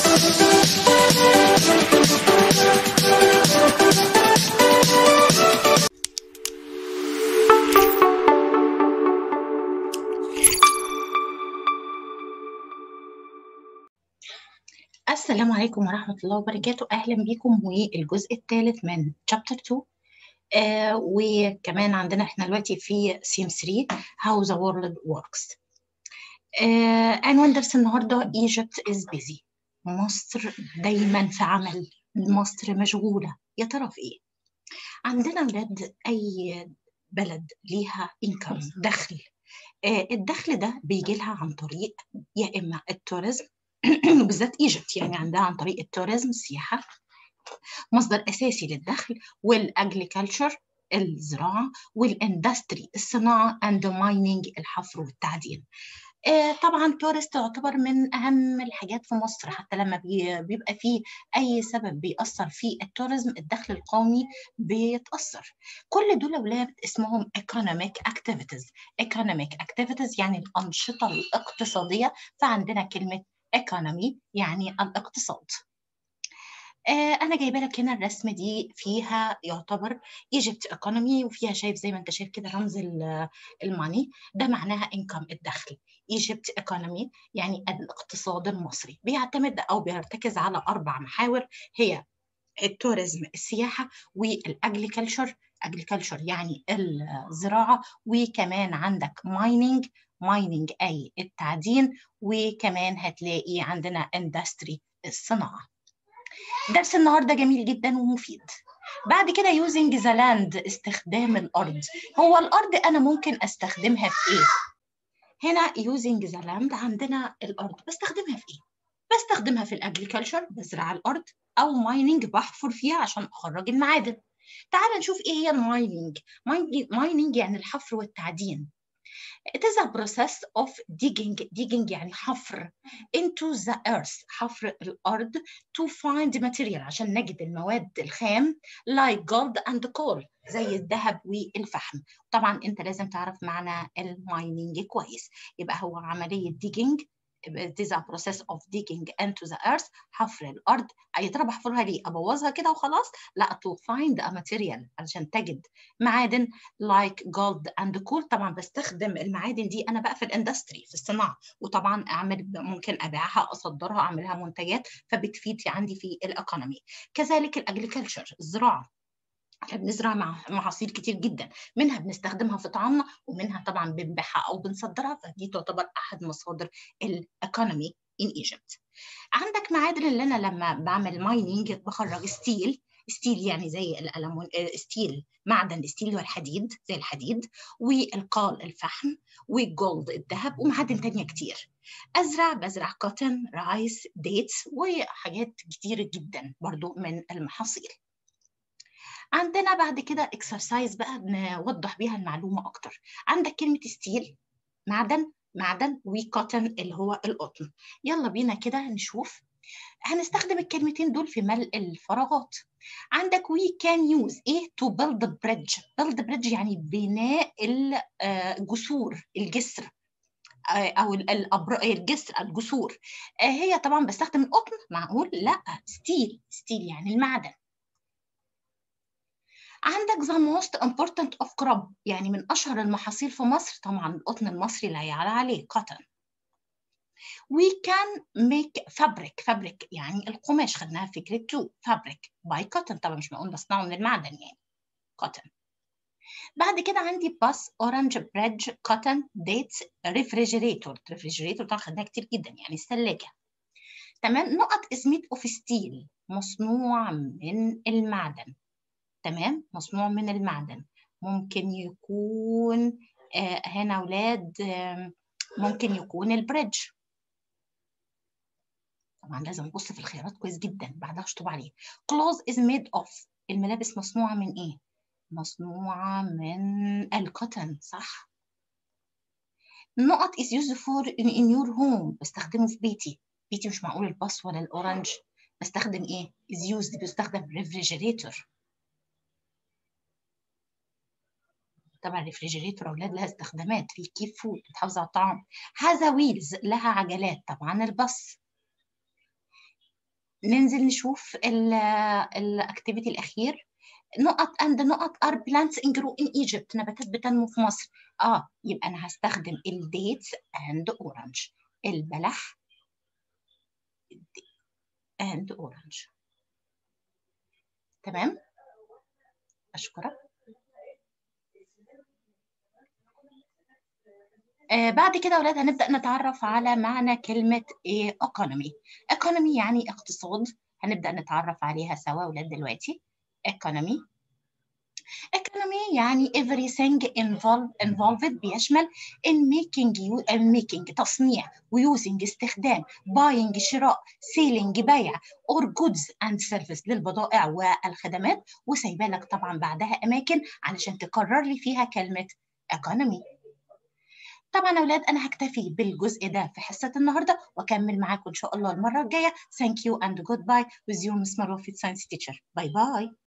السلام عليكم ورحمة الله وبركاته أهلا بكم والجزء الثالث من chapter 2 آه وكمان عندنا احنا دلوقتي في سيم 3 how the world works آه عنوان درس النهارده Egypt is busy مصر دايما في عمل مصر مشغولة يا ترى في ايه عندنا ولاد أي بلد ليها income دخل آه الدخل ده بيجي لها عن طريق يا إما التوريزم وبالذات ايجيبت يعني عندها عن طريق التوريزم السياحه مصدر اساسي للدخل والاجريكلتشر الزراعه والاندستري الصناعه اند مايننج الحفر والتعدين آه طبعا تورست تعتبر من اهم الحاجات في مصر حتى لما بي بيبقى فيه اي سبب بيأثر في التوريزم الدخل القومي بيتأثر كل دول اولاد اسمهم economic activities economic activities يعني الانشطه الاقتصاديه فعندنا كلمه economy يعني الاقتصاد آه انا جايبه لك هنا الرسمه دي فيها يعتبر ايجيبت ايكونومي وفيها شايف زي ما انت شايف كده رمز الماني ده معناها انكم الدخل ايجيبت ايكونومي يعني الاقتصاد المصري بيعتمد او بيرتكز على اربع محاور هي التوريزم السياحه والاجريكلتشر اجريكلتشر يعني الزراعه وكمان عندك مايننج مايننج اي التعدين وكمان هتلاقي عندنا اندستري الصناعه درس النهارده جميل جدا ومفيد بعد كده يوزنج ذا لاند استخدام الارض هو الارض انا ممكن استخدمها في ايه هنا يوزنج ذا لاند عندنا الارض بستخدمها في ايه بستخدمها في الاجريكلتشر بزرع الارض او مايننج بحفر فيها عشان اخرج المعادن تعال نشوف ايه هي المايننج مايننج يعني الحفر والتعدين It is a process of digging digging يعني حفر into the earth حفر الأرض to find material عشان نجد المواد الخام like gold and coal زي الذهب والفحم طبعا انت لازم تعرف معنى المايننج كويس يبقى هو عملية digging it is a process of digging into the earth حفر الارض يا ترى بحفرها ليه ابوظها كده وخلاص لا to find a material علشان تجد معادن like gold and coal طبعا بستخدم المعادن دي انا بقى في الاندستري في الصناعه وطبعا اعمل ممكن ابيعها اصدرها اعملها منتجات فبتفيد عندي في الايكونومي كذلك الاجريكلتشر الزراعه احنا بنزرع محاصيل كتير جدا منها بنستخدمها في طعامنا ومنها طبعا بنبيعها او بنصدرها فدي تعتبر احد مصادر الايكونومي ان ايجيبت عندك معادن اللي انا لما بعمل مايننج بخرج ستيل ستيل يعني زي الالمون ستيل معدن ستيل والحديد زي الحديد والقال الفحم والجولد الذهب ومعادن تانية كتير ازرع بزرع كوتن رايس ديتس وحاجات كتير جدا برضو من المحاصيل عندنا بعد كده اكسرسايز بقى نوضح بيها المعلومه اكتر عندك كلمه ستيل معدن معدن وكوتن اللي هو القطن يلا بينا كده نشوف هنستخدم الكلمتين دول في ملء الفراغات عندك we can use ايه to build a bridge build a bridge يعني بناء الجسور الجسر او الجسر الجسور هي طبعا بستخدم القطن معقول لا ستيل ستيل يعني المعدن عندك the most important of crop يعني من أشهر المحاصيل في مصر طبعا القطن المصري لا يعلى عليه cotton we can make fabric fabric يعني القماش خدناها في فكرة تو fabric by cotton طبعا مش معقول بصنعه من المعدن يعني cotton بعد كده عندي باس اورنج بريدج كوتن ديتس ريفريجريتور ريفريجريتور طبعا خدناها كتير جدا يعني الثلاجه تمام نقط اسميت اوف ستيل مصنوع من المعدن تمام مصنوع من المعدن ممكن يكون آه هنا اولاد آه ممكن يكون البريدج طبعا لازم نبص في الخيارات كويس جدا بعدها اشطب عليه clothes is made of الملابس مصنوعه من ايه مصنوعه من الكوتن صح نقط is used for in, in your home بستخدمه في بيتي بيتي مش معقول الباص ولا الاورنج بستخدم ايه is used بستخدم refrigerator طبعا الريفريجريتور اولاد لها استخدامات في كيف فود بتحافظ على الطعام هذا ويلز لها عجلات طبعا البص ننزل نشوف الاكتيفيتي الاخير نقط and نقط are plants in grow in Egypt نباتات بتنمو في مصر اه يبقى انا هستخدم الديتس and orange البلح and orange تمام اشكرك آه بعد كده يا اولاد هنبدا نتعرف على معنى كلمه ايه economy economy يعني اقتصاد هنبدا نتعرف عليها سوا اولاد دلوقتي economy economy يعني everything involved, involved بيشمل in making you uh, making تصنيع وusing استخدام buying شراء selling بيع or goods and service للبضائع والخدمات وسايبه لك طبعا بعدها اماكن علشان تكرر لي فيها كلمه economy طبعا يا اولاد انا هكتفي بالجزء ده في حصه النهارده واكمل معاكم ان شاء الله المره الجايه thank you and goodbye with you Miss Marufit science teacher باي باي